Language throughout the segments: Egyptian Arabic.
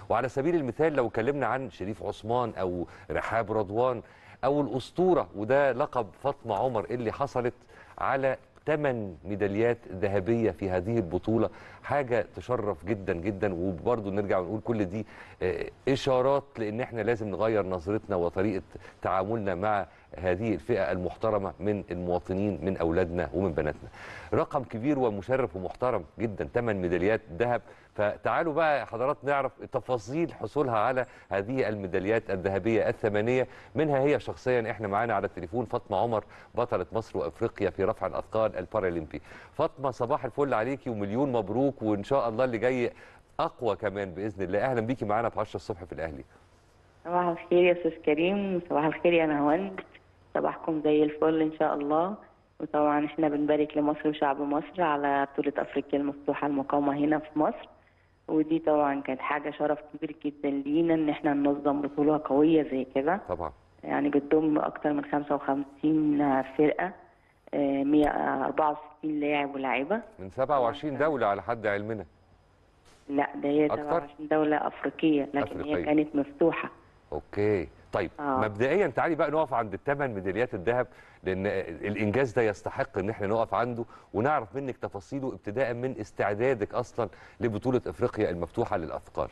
وعلى سبيل المثال لو اتكلمنا عن شريف عثمان او رحاب رضوان او الاسطوره وده لقب فاطمه عمر اللي حصلت على ثمان ميداليات ذهبيه في هذه البطوله حاجه تشرف جدا جدا وبرضه نرجع ونقول كل دي آه، اشارات لان احنا لازم نغير نظرتنا وطريقه تعاملنا مع هذه الفئه المحترمه من المواطنين من اولادنا ومن بناتنا. رقم كبير ومشرف ومحترم جدا ثمان ميداليات ذهب فتعالوا بقى حضرات نعرف تفاصيل حصولها على هذه الميداليات الذهبيه الثمانيه منها هي شخصيا احنا معانا على التليفون فاطمه عمر بطله مصر وافريقيا في رفع الاثقال البارالمبي. فاطمه صباح الفل عليكي ومليون مبروك وان شاء الله اللي جاي اقوى كمان باذن الله اهلا بيكي معانا في 10 الصبح في الاهلي. صباح الخير يا استاذ كريم صباح الخير يا نهاوند صباحكم زي الفل ان شاء الله وطبعا احنا بنبارك لمصر وشعب مصر على بطولة افريقيا المفتوحة المقامة هنا في مصر ودي طبعا كانت حاجة شرف كبير جدا لينا ان احنا ننظم بطولة قوية زي كده طبعا يعني بتضم اكتر من 55 فرقة آه، 164 لاعب ولاعبة من 27 دوله على حد علمنا. لا ده هي أكتر؟ 27 دولة افريقية لكن أفريقية. هي كانت مفتوحة اوكي طيب آه. مبدئيا تعالي بقى نقف عند الثمان ميداليات الذهب لان الانجاز ده يستحق ان احنا نقف عنده ونعرف منك تفاصيله ابتداء من استعدادك اصلا لبطوله افريقيا المفتوحه للاثقال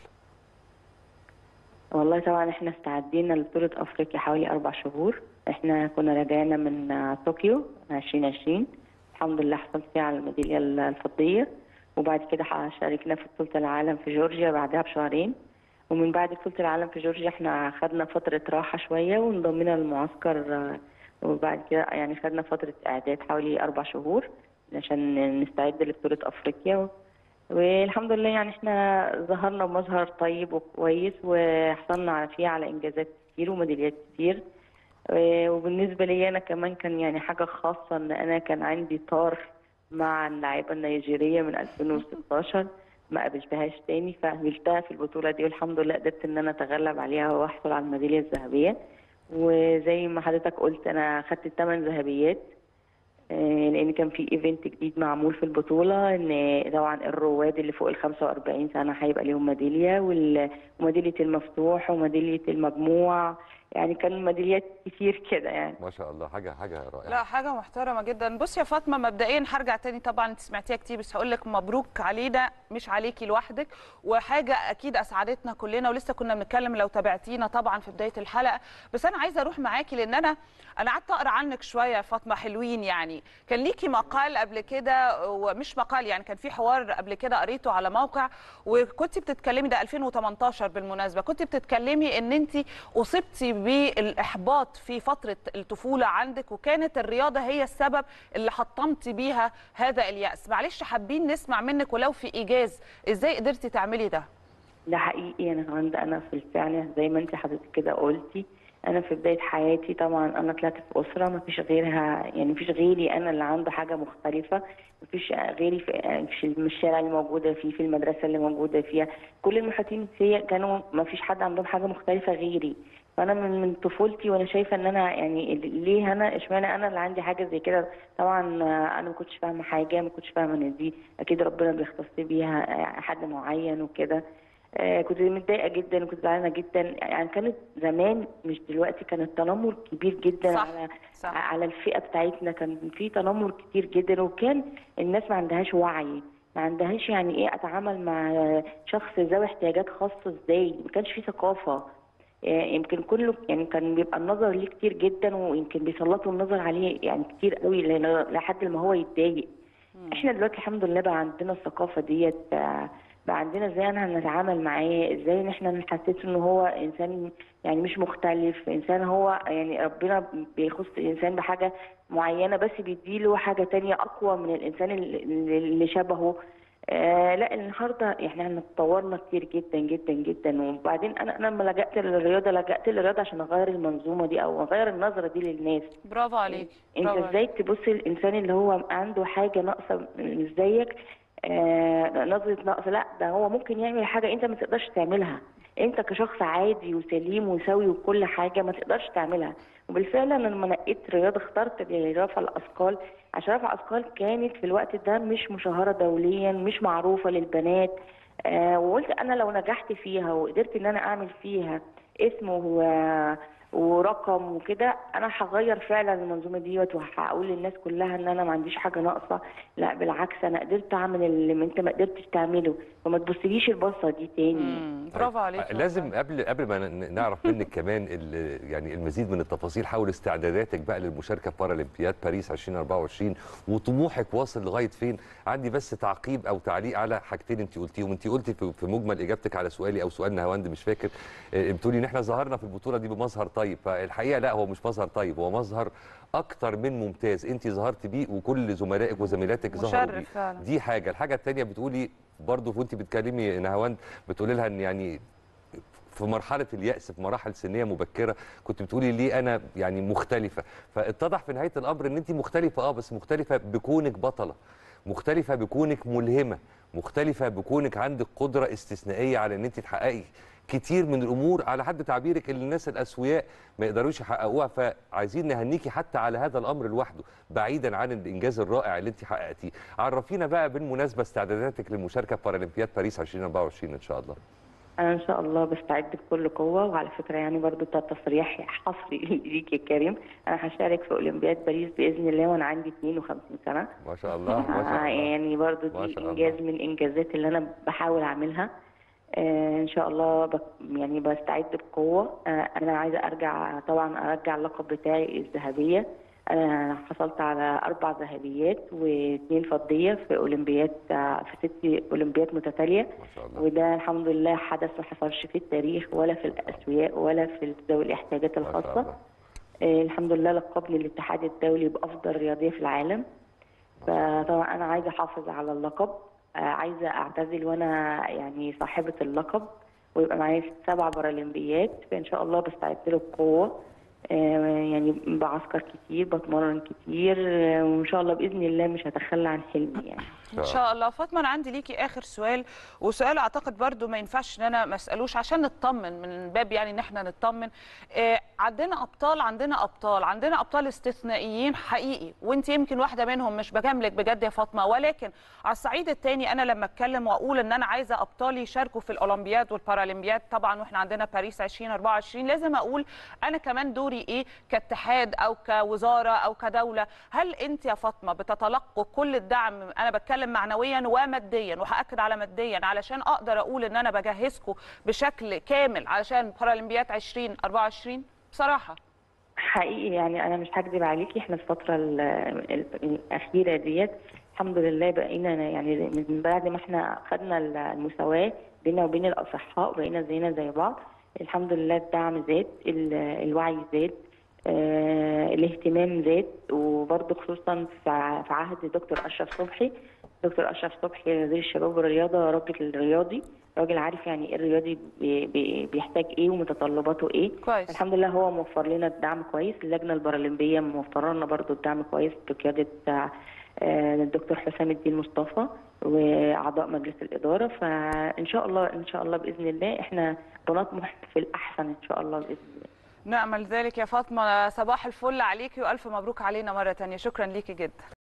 والله طبعا احنا استعدينا لبطولة افريقيا حوالي اربع شهور احنا كنا راجعين من آه، طوكيو 2020 الحمد لله حصلت فيها على الميدالية الفضية وبعد كده ح- شاركنا في بطولة العالم في جورجيا بعدها بشهرين ومن بعد بطولة العالم في جورجيا احنا خدنا فترة راحة شوية وانضمينا للمعسكر آه، وبعد كده يعني خدنا فترة اعداد حوالي اربع شهور عشان نستعد لبطولة افريقيا والحمد لله يعني احنا ظهرنا بمظهر طيب وكويس وحصلنا فيه على انجازات كتير وميداليات كتير و- وبالنسبه لي انا كمان كان يعني حاجه خاصه ان انا كان عندي طار مع اللاعيبه النيجيريه من 2016 ما قابلتهاش تاني فقابلتها في البطوله دي والحمد لله قدرت ان انا اتغلب عليها واحصل على الميداليه الذهبيه وزي ما حضرتك قلت انا خدت الثمان ذهبيات آه، لان كان في ايفنت جديد معمول في البطوله ان طبعا الرواد اللي فوق ال 45 سنه هيبقى ليهم ميداليه وال- وميداليه المفتوح وميداليه المجموع يعني كان ميداليات كتير كده يعني ما شاء الله حاجه حاجه رائعه لا حاجة محترمة جدا بص يا فاطمة مبدئيا هرجع تاني طبعا انت سمعتيها كتير بس هقول لك مبروك علينا مش عليكي لوحدك وحاجة أكيد أسعدتنا كلنا ولسه كنا بنتكلم لو تابعتينا طبعا في بداية الحلقة بس أنا عايزة أروح معاكي لأن أنا أنا قعدت أقرأ عنك شوية يا فاطمة حلوين يعني كان ليكي مقال قبل كده ومش مقال يعني كان في حوار قبل كده قريته على موقع وكنت بتتكلمي ده 2018 بالمناسبة كنت بتتكلمي إن أنت أصبتي بالإحباط في فترة الطفولة عندك وكانت الرياضة هي السبب اللي حطمتي بيها هذا اليأس معلش حابين نسمع منك ولو في إيجاز إزاي قدرتي تعملي ده ده حقيقي انا عند انا في الفعل زي ما انت حضرتك كده قلتي انا في بدايه حياتي طبعا انا طلعت في اسره ما فيش غيرها يعني ما فيش غيري انا اللي عنده حاجه مختلفه ما فيش غيري في في الشارع اللي موجوده فيه في المدرسه اللي موجوده فيها كل المحيطين فيا كانوا ما فيش حد عندهم حاجه مختلفه غيري فانا من من طفولتي وانا شايفه ان انا يعني ليه انا اشمعنى انا اللي عندي حاجه زي كده طبعا آه، انا ما كنتش فاهمه حاجه ما كنتش فاهمه ان دي اكيد ربنا بيختص بيها آه، حد معين وكده آه، كنت متضايقه جدا وكنت زعلانه جدا يعني كانت زمان مش دلوقتي كان التنمر كبير جدا صح، على صح. على الفئه بتاعتنا كان في تنمر كتير جدا وكان الناس ما عندهاش وعي ما عندهاش يعني ايه اتعامل مع شخص ذوي احتياجات خاصه ازاي ما كانش في ثقافه آه، يمكن كله يعني كان بيبقى النظر ليه كتير جدا ويمكن بيسلطوا النظر عليه يعني كتير قوي لأن- لحد ما هو يتضايق احنا دلوقتي الحمد لله بقى عندنا الثقافه ديت آه، بقى عندنا ازاي انا هنتعامل معاه ازاي ان احنا نحسسه ان هو انسان يعني مش مختلف انسان هو يعني ربنا بيخص الانسان بحاجه معينه بس بيديله حاجه تانية اقوى من الانسان اللي اللي شبهه آه لا النهارده احنا اتطورنا كتير جدا جدا جدا وبعدين انا انا لما لجأت للرياضه لجأت للرياضه عشان اغير المنظومه دي او اغير النظره دي للناس برافو عليك انت برافو عليك. ازاي تبص الانسان اللي هو عنده حاجه ناقصه مش زيك آه نظره نقص لا ده هو ممكن يعمل حاجه انت ما تقدرش تعملها انت كشخص عادي وسليم وسوي وكل حاجه ما تقدرش تعملها وبالفعل انا لما نقيت رياضه اخترت رفع الاثقال عشان رفع اثقال كانت في الوقت ده مش مشهوره دوليا مش معروفه للبنات آه وقلت انا لو نجحت فيها وقدرت ان انا اعمل فيها اسم و- ورقم وكده انا هغير فعلا المنظومه ديت وهقول للناس كلها ان انا ما عنديش حاجه ناقصه لا بالعكس انا قدرت اعمل اللي انت ما قدرتش تعمله فما تبصليش البصه دي تاني مم، برافو عليك لازم قبل قبل ما ن- نعرف منك كمان ال- يعني المزيد من التفاصيل حول استعداداتك بقى للمشاركه في بارالمبياد باريس 2024 وطموحك واصل لغايه فين عندي بس تعقيب او تعليق على حاجتين انت قلتيهم انت قلتي في في مجمل اجابتك على سؤالي او سؤال نهاوند مش فاكر آه، بتقولي ان احنا ظهرنا في البطوله دي بمظهر طيب فالحقيقه لا هو مش مظهر طيب هو مظهر اكتر من ممتاز انت ظهرت بيه وكل زملائك وزميلاتك ظهروا بيه مشرف فعلا دي حاجه الحاجه الثانيه بتقولي برضه وانت بتكلمي نهاوند بتقولي لها ان يعني في مرحله اليأس في مراحل سنيه مبكره كنت بتقولي ليه انا يعني مختلفه فاتضح في نهايه الامر ان انت مختلفه اه بس مختلفه بكونك بطله مختلفه بكونك ملهمه مختلفه بكونك عندك قدره استثنائيه على ان انت تحققي كتير من الامور على حد تعبيرك اللي الناس الاسوياء ما يقدروش يحققوها فعايزين نهنيكي حتى على هذا الامر لوحده بعيدا عن الانجاز الرائع اللي انت حققتيه عرفينا بقى بالمناسبه استعداداتك للمشاركه في بارالمبياد باريس 2024 ان شاء الله انا ان شاء الله بستعد بكل قوه وعلى فكره يعني برضو ده تصريح حصري ليك يا كريم انا هشارك في اولمبياد باريس باذن الله وانا عندي 52 سنه ما شاء الله ما آه، شاء الله يعني برضو ما دي شاء الله. انجاز من الانجازات اللي انا بحاول اعملها آه ان شاء الله بك يعني بستعد بقوه آه انا عايزه ارجع طبعا ارجع اللقب بتاعي الذهبيه انا حصلت على اربع ذهبيات واثنين فضيه في اولمبياد آه، في ست اولمبياد متتاليه ما شاء الله وده الحمد لله حدث ما حصلش في التاريخ ولا في الاسوياء ولا في ذوي الاحتياجات ما شاء الخاصه الله آه، الحمد لله لقبني الاتحاد الدولي بافضل رياضيه في العالم فطبعا انا عايزه احافظ على اللقب آه، عايزه اعتزل وانا يعني صاحبه اللقب ويبقى معايا سبع بارالمبيات فان شاء الله بستعد له بقوه آه، يعني بعسكر كتير بتمرن كتير آه، وان شاء الله باذن الله مش هتخلى عن حلمي يعني ان شاء الله فاطمه انا عندي ليكي اخر سؤال وسؤال اعتقد برضو ما ينفعش ان انا ما اسالوش عشان نطمن من باب يعني ان احنا نطمن آه عندنا ابطال عندنا ابطال عندنا ابطال استثنائيين حقيقي وانت يمكن واحده منهم مش بجاملك بجد يا فاطمه ولكن على الصعيد الثاني انا لما اتكلم واقول ان انا عايزه ابطالي يشاركوا في الاولمبياد والبارالمبياد طبعا واحنا عندنا باريس 2024 لازم اقول انا كمان دوري ايه كاتحاد او كوزاره او كدوله هل انت يا فاطمه بتتلقوا كل الدعم انا بتكلم معنويا وماديا وهاكد على ماديا علشان اقدر اقول ان انا بجهزكم بشكل كامل علشان بارالمبياد 2024 بصراحه حقيقي يعني انا مش هكذب عليكي احنا الفتره ال- ال- الاخيره ديت الحمد لله بقينا يعني من بعد ما احنا خدنا المساواه بينا وبين الاصحاء بقينا زينا زي بعض الحمد لله الدعم زاد ال- الوعي زاد آه الاهتمام زاد وبرضه خصوصا في ع- في عهد دكتور اشرف صبحي دكتور اشرف صبحي وزير الشباب والرياضه راجل رياضي راجل عارف يعني ايه الرياضي بي- بي- بيحتاج ايه ومتطلباته ايه كويس الحمد لله هو موفر لنا الدعم كويس اللجنه البارالمبيه موفره لنا برضو الدعم كويس بقياده آه، الدكتور حسام الدين مصطفى واعضاء مجلس الاداره فان شاء الله ان شاء الله باذن الله احنا بنطمح في الاحسن ان شاء الله باذن الله نأمل ذلك يا فاطمه صباح الفل عليكي والف مبروك علينا مره ثانيه شكرا ليكي جدا